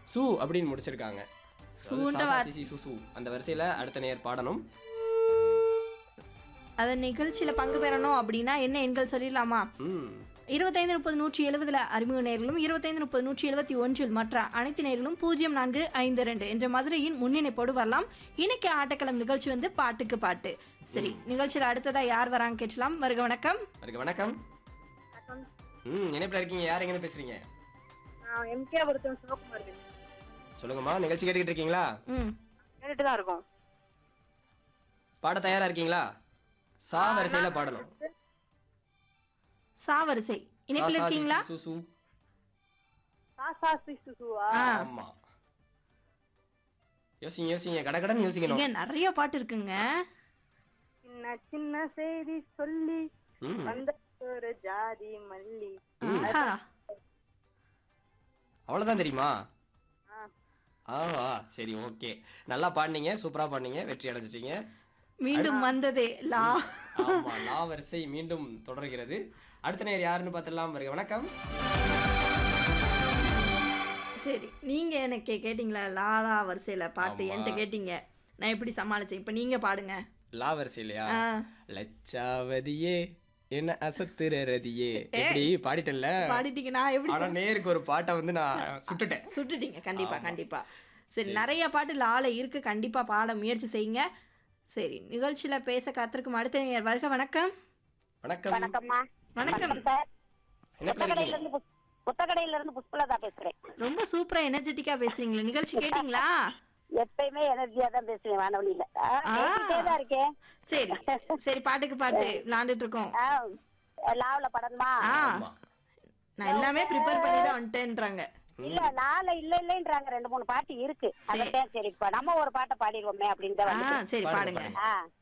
சு அப்படின்னு முடிச்சிருக்காங்க சூன்ற சா, சா, சி, சி, சு, சு. அந்த வரிசையில அடுத்த நேர் பாடணும் அந்த நிகழ்ச்சியில பங்கு பெறணும் அப்படின்னா என்ன எண்கள் சொல்லிடலாமா ம் இருபத்தைந்து முப்பது நூற்றி எழுபதுல அறிமுக நேர்களும் இருபத்தைந்து முப்பது நூற்றி எழுபத்தி ஒன்றில் மற்ற அனைத்து நேர்களும் பூஜ்ஜியம் நான்கு ஐந்து ரெண்டு என்ற மதுரையின் முன்னிணைப்போடு வரலாம் இன்னைக்கு ஆட்டக்களம் நிகழ்ச்சி வந்து பாட்டுக்கு பாட்டு சரி நிகழ்ச்சியில் அடுத்ததா யார் வராங்க கேட்கலாம் வருக வணக்கம் அதுக்கு வணக்கம் ம் இணைப்பில் இருக்கீங்க யார் எங்கேருந்து பேசுறீங்க நான் எம்கே ஒருத்தன் சிவகுமார் பேசுறேன். சொல்லுங்கம்மா நிகழ்ச்சி கேட்டுக்கிட்டு இருக்கீங்களா ம் கேட்டுட்டு தான் இருக்கோம் பாட தயாரா இருக்கீங்களா சா வரிசையில பாடணும் சாவரிசை இணைப்பில் சா, சா, சி, இருக்கீங்களா சி, சு, சு. சாசா சி சுசுவா ஆ ஆமா யோசிங்க யோசிங்க கடகடன்னு யோசிக்கணும் இங்க நிறைய பாட்டு இருக்குங்க சின்ன சின்ன செய்தி சொல்லி ம் வந்த ஒரு ஜாதி மல்லி ஆஹா. அவ்வளவுதான் தெரியுமா ஆ. ஆவா சரி ஓகே நல்லா பாடினீங்க சூப்பரா பாடினீங்க வெற்றி அடைஞ்சிட்டீங்க மீண்டும் வந்ததே லா ஆமா லா வரிசை மீண்டும் தொடர்கிறது அடுத்த நேர் யாருன்னு பார்த்துடலாம் வருக வணக்கம் சரி நீங்க எனக்கு கேட்டீங்களா லாலா வரிசையில பாட்டு ஆமா. என்கிட்ட கேட்டீங்க நான் எப்படி சமாளிச்சேன் இப்ப நீங்க பாடுங்க லா வரிசை இல்லையா ஆ. லட்சாவதியே என்ன அசத்துற ரதியே எப்படி பாடிட்டேன்ல பாடிட்டீங்க நான் எப்படி ஆனா நேருக்கு ஒரு பாட்டை வந்து நான் சுட்டுட்டேன் சுட்டுட்டீங்க கண்டிப்பா ஆமா. கண்டிப்பா சரி நிறைய பாட்டு லால இருக்கு கண்டிப்பா பாட முயற்சி செய்யுங்க சரி நிகழ்ச்சியில பேச காத்திருக்கும் அடுத்த நேயர் வருக வணக்கம் வணக்கம் வணக்கம்மா வணக்கம் சார் என்ன புத்தகடையில இருக்கீங்க இருந்து புஸ்- புத்தகடையில இருந்து புஷ்பலதா பேசுறேன் ரொம்ப சூப்பரா எனர்ஜெட்டிக்கா பேசுறீங்களே நிகழ்ச்சி கேட்டீங்களா எப்பயுமே எனர்ஜியா தான் பேசுவேன் வானொலியில ஆ, ஆ. கேட்டுட்டே தான் இருக்கேன் சரி சரி பாட்டுக்கு பாட்டு விளாண்டுட்டு இருக்கோம் ஆ, லாவுல படணுமா ஆ ஆமா நான் எல்லாமே ப்ரிப்பேர் பண்ணி தான் வந்துட்டேன்றாங்க இல்ல லால இல்ல இல்லன்றாங்க ரெண்டு மூணு பாட்டு இருக்கு அதான் சரி இப்ப நம்ம ஒரு பாட்டை பாடிடுவோமே அப்படின்னு தான் ஆ வந்து சரி பாடுங்க, பாடுங்க பாடுங்க. ஆ